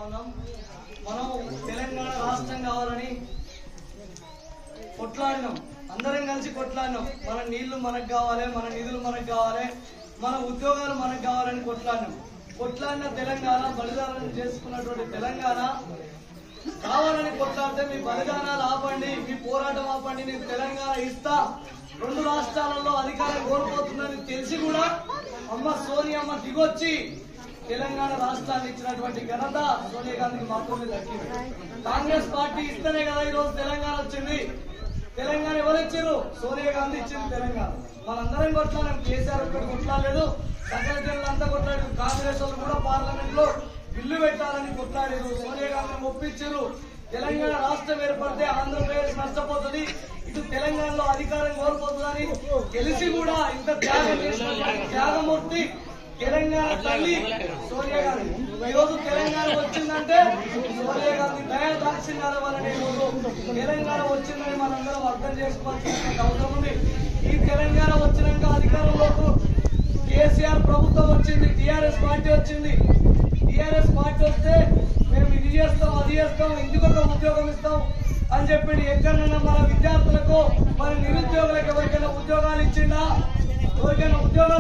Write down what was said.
ఉన్నాం మనం తెలంగాణ రాష్ట్రం కావాలని కొట్లాడినాం అందరం కలిసి కొట్లాడినాం మన నీళ్లు మనకు కావాలి మన నిధులు మనకు కావాలి మన ఉద్యోగాలు మనకు కావాలని కొట్లాడినాం కొట్లాడిన తెలంగాణ బలిదానం చేసుకున్నటువంటి తెలంగాణ కావాలని కొట్లాడితే మీ బలిదానాలు ఆపండి మీ పోరాటం ఆపండి నేను తెలంగాణ ఇస్తా రెండు రాష్ట్రాలలో అధికారం కోల్పోతుందని తెలిసి కూడా అమ్మ సోనియమ్మ దిగొచ్చి తెలంగాణ రాష్ట్రాన్ని ఇచ్చినటువంటి ఘనత సోనియా గాంధీకి మాత్రమే దక్కింది కాంగ్రెస్ పార్టీ ఇస్తేనే కదా ఈ రోజు తెలంగాణ వచ్చింది తెలంగాణ ఎవరు ఇచ్చారు సోనియా గాంధీ ఇచ్చింది తెలంగాణ మనందరం కొట్లాడాం కేసీఆర్ ఒక్కటి కొట్లాడలేదు సకల జనులంతా కొట్లాడారు కాంగ్రెస్ వాళ్ళు కూడా పార్లమెంట్ లో బిల్లు పెట్టాలని కొట్లాడారు సోనియా గాంధీని ఒప్పించారు తెలంగాణ రాష్ట్రం ఏర్పడితే ఆంధ్రప్రదేశ్ నష్టపోతుంది ఇటు తెలంగాణలో అధికారం కోల్పోతుందని తెలిసి కూడా ఇంత త్యాగం చేసినటువంటి త్యాగమూర్తి తెలంగాణ తల్లి సోనియా గాంధీ ఈ రోజు తెలంగాణ వచ్చిందంటే సోనియా గాంధీ దయా దాక్షిణ్యాల వలన ఈ రోజు తెలంగాణ వచ్చిందని మనందరం అర్థం చేసుకోవాల్సినటువంటి అవసరం ఉంది ఈ తెలంగాణ వచ్చినాక అధికారంలోకి కేసీఆర్ ప్రభుత్వం వచ్చింది టిఆర్ఎస్ పార్టీ వచ్చింది టిఆర్ఎస్ పార్టీ వస్తే మేము ఇది చేస్తాం అది చేస్తాం ఇంటికొక ఉద్యోగం ఇస్తాం అని చెప్పి ఎక్కడైనా మన విద్యార్థులకు మన నిరుద్యోగులకు ఎవరికైనా ఉద్యోగాలు ఇచ్చిందా ఎవరికైనా ఉద్యోగాలు